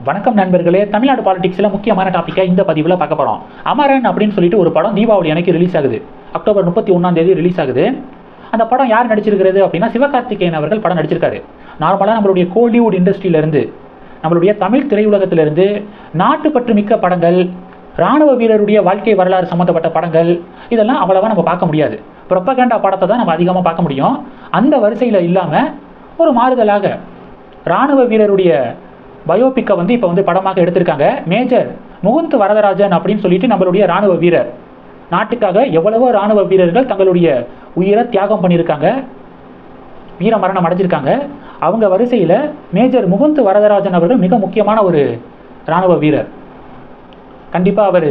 வணக்கம் நண்பர்களே தமிழ்நாடு பாலிடிக்ஸில் முக்கியமான டாப்பிக்கை இந்த பதிவில் பார்க்க போகிறோம் அமரன் அப்படின்னு சொல்லிட்டு ஒரு படம் தீபாவளி அன்னைக்கு ரிலீஸ் ஆகுது அக்டோபர் முப்பத்தி ஒன்றாம் தேதி ரிலீஸ் ஆகுது அந்த படம் யார் நடிச்சிருக்கிறது அப்படின்னா சிவகார்த்திகேயன் அவர்கள் படம் நடிச்சிருக்காரு நார்மலாக நம்மளுடைய கோலிவுட் இண்டஸ்ட்ரியிலேருந்து நம்மளுடைய தமிழ் திரையுலகத்திலிருந்து நாட்டுப்பற்று மிக்க படங்கள் ராணுவ வீரருடைய வாழ்க்கை வரலாறு சம்மந்தப்பட்ட படங்கள் இதெல்லாம் அவ்வளவா நம்ம பார்க்க முடியாது ப்ரொப்பகேண்டா படத்தை தான் நம்ம அதிகமாக பார்க்க முடியும் அந்த வரிசையில் இல்லாமல் ஒரு மாறுதலாக ராணுவ வீரருடைய பயோபிக்கை வந்து இப்போ வந்து படமாக எடுத்திருக்காங்க மேஜர் முகுந்த் வரதராஜன் அப்படின்னு சொல்லிட்டு நம்மளுடைய ராணுவ வீரர் நாட்டுக்காக எவ்வளவோ ராணுவ வீரர்கள் தங்களுடைய உயிரை தியாகம் பண்ணியிருக்காங்க வீர மரணம் அடைஞ்சிருக்காங்க அவங்க வரிசையில் மேஜர் முகுந்த் வரதராஜன் அவர்கள் மிக முக்கியமான ஒரு ராணுவ வீரர் கண்டிப்பாக அவர்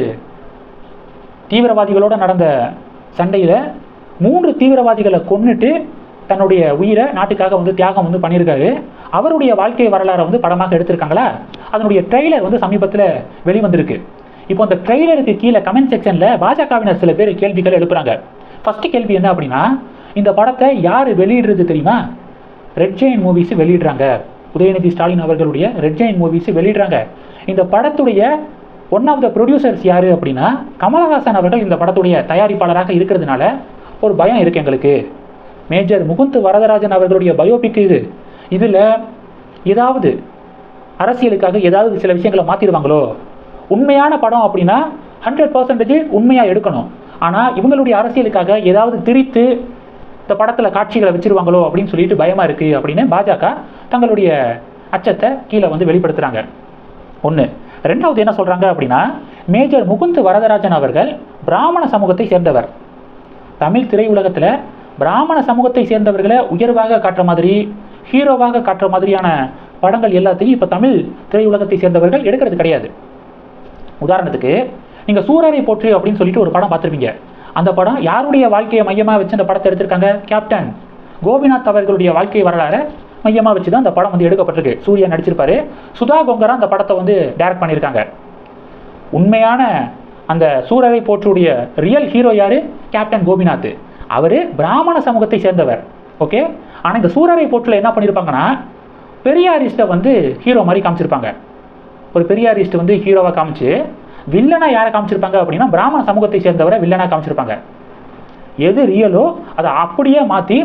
தீவிரவாதிகளோடு நடந்த சண்டையில் மூன்று தீவிரவாதிகளை கொன்னுட்டு தன்னுடைய உயிரை நாட்டுக்காக வந்து தியாகம் வந்து பண்ணியிருக்காரு அவருடைய வாழ்க்கை வரலாறை வந்து படமாக எடுத்திருக்காங்களா அதனுடைய ட்ரெய்லர் வந்து சமீபத்தில் வெளிவந்திருக்கு இப்போ அந்த ட்ரெய்லருக்கு கீழே கமெண்ட் செக்ஷனில் பாஜகவினர் சில பேர் கேள்விகள் எழுப்புறாங்க ஃபர்ஸ்ட் கேள்வி என்ன அப்படின்னா இந்த படத்தை யார் வெளியிடுறது தெரியுமா ரெட் ஜெயின் மூவிஸ் வெளியிடுறாங்க உதயநிதி ஸ்டாலின் அவர்களுடைய ரெட் ஜெயின் மூவிஸ் வெளியிடுறாங்க இந்த படத்துடைய ஒன் ஆஃப் த ப்ரொடியூசர்ஸ் யார் அப்படின்னா கமலஹாசன் அவர்கள் இந்த படத்துடைய தயாரிப்பாளராக இருக்கிறதுனால ஒரு பயம் இருக்கு எங்களுக்கு மேஜர் முகுந்த் வரதராஜன் அவர்களுடைய பயோபிக் இது இதில் ஏதாவது அரசியலுக்காக ஏதாவது சில விஷயங்களை மாற்றிடுவாங்களோ உண்மையான படம் அப்படின்னா ஹண்ட்ரட் பர்சன்டேஜ் உண்மையாக எடுக்கணும் ஆனால் இவங்களுடைய அரசியலுக்காக ஏதாவது திரித்து இந்த படத்தில் காட்சிகளை வச்சிருவாங்களோ அப்படின்னு சொல்லிட்டு பயமாக இருக்குது அப்படின்னு பாஜக தங்களுடைய அச்சத்தை கீழே வந்து வெளிப்படுத்துகிறாங்க ஒன்று ரெண்டாவது என்ன சொல்கிறாங்க அப்படின்னா மேஜர் முகுந்த் வரதராஜன் அவர்கள் பிராமண சமூகத்தை சேர்ந்தவர் தமிழ் திரையுலகத்தில் பிராமண சமூகத்தை சேர்ந்தவர்களை உயர்வாக காட்டுற மாதிரி ஹீரோவாக காட்டுற மாதிரியான படங்கள் எல்லாத்தையும் இப்போ தமிழ் திரையுலகத்தை சேர்ந்தவர்கள் எடுக்கிறது கிடையாது உதாரணத்துக்கு நீங்கள் சூரரை போற்று அப்படின்னு சொல்லிட்டு ஒரு படம் பார்த்துருப்பீங்க அந்த படம் யாருடைய வாழ்க்கையை மையமாக வச்சு அந்த படத்தை எடுத்திருக்காங்க கேப்டன் கோபிநாத் அவர்களுடைய வாழ்க்கை வரலாறு மையமாக வச்சு தான் அந்த படம் வந்து எடுக்கப்பட்டிருக்கு சூர்யா நடிச்சிருப்பாரு சுதா கொங்கரா அந்த படத்தை வந்து டைரக்ட் பண்ணியிருக்காங்க உண்மையான அந்த சூரரை போற்றுடைய ரியல் ஹீரோ யாரு கேப்டன் கோபிநாத் அவர் பிராமண சமூகத்தை சேர்ந்தவர் ஓகே ஆனால் இந்த சூரரை போற்றில் என்ன பண்ணியிருப்பாங்கன்னா பெரியாரிஸ்ட்டை வந்து ஹீரோ மாதிரி காமிச்சிருப்பாங்க ஒரு பெரியாரிஸ்ட் வந்து ஹீரோவாக காமிச்சு வில்லனா யாரை காமிச்சிருப்பாங்க அப்படின்னா பிராமண சமூகத்தை சேர்ந்தவரை வில்லனாக காமிச்சிருப்பாங்க எது ரியலோ அதை அப்படியே மாற்றி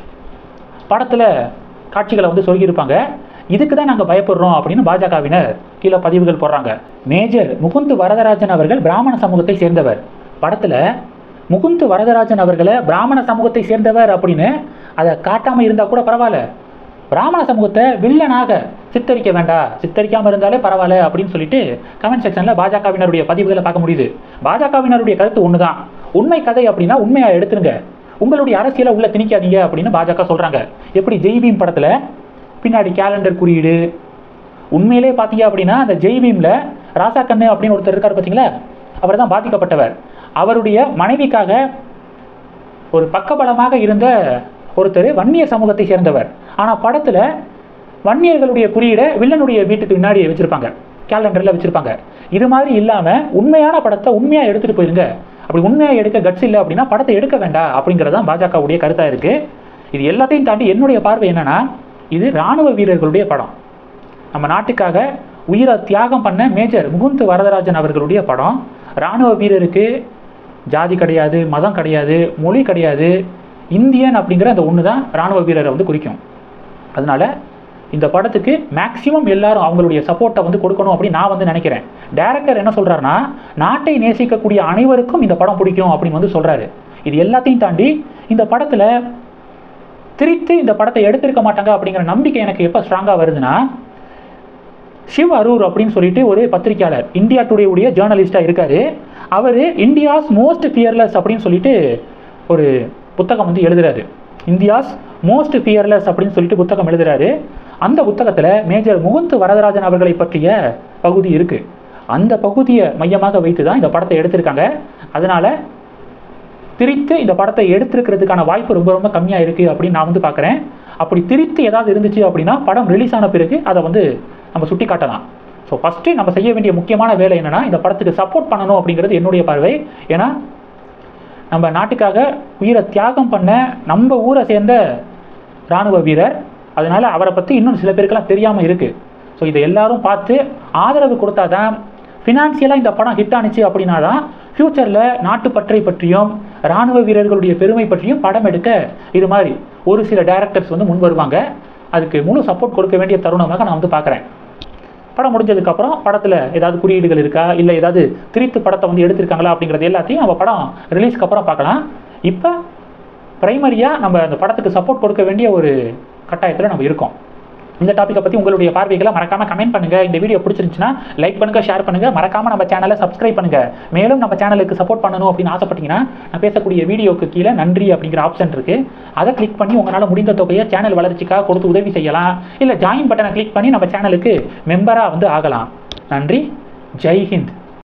படத்தில் காட்சிகளை வந்து சொல்லியிருப்பாங்க இதுக்கு தான் நாங்கள் பயப்படுறோம் அப்படின்னு பாஜகவினர் கீழே பதிவுகள் போடுறாங்க மேஜர் முகுந்த் வரதராஜன் அவர்கள் பிராமண சமூகத்தை சேர்ந்தவர் படத்தில் முகுந்த் வரதராஜன் அவர்களை பிராமண சமூகத்தை சேர்ந்தவர் அப்படின்னு அதை காட்டாமல் இருந்தால் கூட பரவாயில்ல பிராமண சமூகத்தை வில்லனாக சித்தரிக்க வேண்டாம் சித்தரிக்காமல் இருந்தாலே பரவாயில்ல அப்படின்னு சொல்லிட்டு கமெண்ட் செக்ஷனில் பாஜகவினருடைய பதிவுகளை பார்க்க முடியுது பாஜகவினருடைய கருத்து ஒன்று தான் உண்மை கதை அப்படின்னா உண்மையாக எடுத்துருங்க உங்களுடைய அரசியலை உள்ள திணிக்காதீங்க அப்படின்னு பாஜக சொல்கிறாங்க எப்படி ஜெய்பீம் படத்தில் பின்னாடி கேலண்டர் குறியீடு உண்மையிலே பார்த்தீங்க அப்படின்னா அந்த ஜெய்பீமில் ராசா கண்ணு அப்படின்னு ஒருத்தர் இருக்கார் பார்த்தீங்களா அவர் தான் பாதிக்கப்பட்டவர் அவருடைய மனைவிக்காக ஒரு பக்கபலமாக இருந்த ஒருத்தர் வன்னியர் சமூகத்தை சேர்ந்தவர் ஆனால் படத்தில் வன்னியர்களுடைய குறியீடை வில்லனுடைய வீட்டுக்கு பின்னாடி வச்சுருப்பாங்க கேலண்டரில் வச்சுருப்பாங்க இது மாதிரி இல்லாமல் உண்மையான படத்தை உண்மையாக எடுத்துகிட்டு போயிருங்க அப்படி உண்மையாக எடுக்க கட்ஸ் இல்லை அப்படின்னா படத்தை எடுக்க வேண்டாம் அப்படிங்கிறது தான் பாஜகவுடைய கருத்தாக இருக்குது இது எல்லாத்தையும் தாண்டி என்னுடைய பார்வை என்னென்னா இது இராணுவ வீரர்களுடைய படம் நம்ம நாட்டுக்காக உயிரை தியாகம் பண்ண மேஜர் முகுந்த் வரதராஜன் அவர்களுடைய படம் இராணுவ வீரருக்கு ஜாதி கிடையாது மதம் கிடையாது மொழி கிடையாது இந்தியன் அப்படிங்கிற அந்த ஒன்று தான் இராணுவ வீரரை வந்து குறிக்கும் அதனால இந்த படத்துக்கு மேக்சிமம் எல்லாரும் அவங்களுடைய சப்போர்ட்டை வந்து கொடுக்கணும் அப்படின்னு நான் வந்து நினைக்கிறேன் டேரக்டர் என்ன சொல்கிறாருன்னா நாட்டை நேசிக்கக்கூடிய அனைவருக்கும் இந்த படம் பிடிக்கும் அப்படின்னு வந்து சொல்கிறாரு இது எல்லாத்தையும் தாண்டி இந்த படத்தில் திரித்து இந்த படத்தை எடுத்திருக்க மாட்டாங்க அப்படிங்கிற நம்பிக்கை எனக்கு எப்போ ஸ்ட்ராங்காக வருதுன்னா சிவ் அரூர் அப்படின்னு சொல்லிட்டு ஒரு பத்திரிக்கையாளர் இந்தியா டுடே உடைய ஜேர்னலிஸ்டாக இருக்கார் அவர் இந்தியாஸ் மோஸ்ட் ஃபியர்லெஸ் அப்படின்னு சொல்லிட்டு ஒரு புத்தகம் வந்து எழுதுறாரு இந்தியாஸ் மோஸ்ட் ஃபியர்லெஸ் அப்படின்னு சொல்லிட்டு புத்தகம் எழுதுறாரு அந்த புத்தகத்தில் மேஜர் முகுந்த் வரதராஜன் அவர்களை பற்றிய பகுதி இருக்குது அந்த பகுதியை மையமாக வைத்து தான் இந்த படத்தை எடுத்திருக்காங்க அதனால் திரித்து இந்த படத்தை எடுத்திருக்கிறதுக்கான வாய்ப்பு ரொம்ப ரொம்ப கம்மியாக இருக்குது அப்படின்னு நான் வந்து பார்க்குறேன் அப்படி திரித்து ஏதாவது இருந்துச்சு அப்படின்னா படம் ரிலீஸ் ஆன பிறகு அதை வந்து நம்ம சுட்டி காட்டலாம் ஸோ ஃபஸ்ட்டு நம்ம செய்ய வேண்டிய முக்கியமான வேலை என்னென்னா இந்த படத்துக்கு சப்போர்ட் பண்ணணும் அப்படிங்கிறது என்னுடைய பார்வை ஏன்னா நம்ம நாட்டுக்காக உயிரை தியாகம் பண்ண நம்ம ஊரை சேர்ந்த இராணுவ வீரர் அதனால் அவரை பற்றி இன்னும் சில பேருக்கெல்லாம் தெரியாமல் இருக்குது ஸோ இதை எல்லாரும் பார்த்து ஆதரவு கொடுத்தாதான் ஃபினான்சியலாக இந்த படம் ஹிட் ஆனிச்சு அப்படின்னா தான் ஃப்யூச்சரில் நாட்டுப்பற்றை பற்றியும் ராணுவ வீரர்களுடைய பெருமை பற்றியும் படம் எடுக்க இது மாதிரி ஒரு சில டைரக்டர்ஸ் வந்து முன் வருவாங்க அதுக்கு முழு சப்போர்ட் கொடுக்க வேண்டிய தருணமாக நான் வந்து பார்க்குறேன் படம் முடிஞ்சதுக்கப்புறம் படத்தில் ஏதாவது குறியீடுகள் இருக்கா இல்லை ஏதாவது திரித்து படத்தை வந்து எடுத்திருக்காங்களா அப்படிங்கிறது எல்லாத்தையும் நம்ம படம் ரிலீஸ்க்கு அப்புறம் பார்க்கலாம் இப்போ ப்ரைமரியாக நம்ம அந்த படத்துக்கு சப்போர்ட் கொடுக்க வேண்டிய ஒரு கட்டாயத்தில் நம்ம இருக்கோம் இந்த டாப்பிக்கை பற்றி உங்களுடைய பார்வைகளை மறக்காம கமெண்ட் பண்ணுங்க இந்த வீடியோ பிடிச்சிருந்துச்சுன்னா லைக் பண்ணுங்க ஷேர் பண்ணுங்க மறக்காம நம்ம சேனலை சப்ஸ்கிரைப் பண்ணுங்க மேலும் நம்ம சேனலுக்கு சப்போர்ட் பண்ணணும் அப்படின்னு ஆசைப்பட்டீங்கன்னா நான் பேசக்கூடிய வீடியோக்கு கீழே நன்றி அப்படிங்கிற ஆப்ஷன் இருக்கு அதை கிளிக் பண்ணி உங்களால் முடிந்த தொகையை சேனல் வளர்ச்சிக்காக கொடுத்து உதவி செய்யலாம் இல்லை ஜாயின் பட்டனை கிளிக் பண்ணி நம்ம சேனலுக்கு மெம்பராக வந்து ஆகலாம் நன்றி ஜெய் ஹிந்த்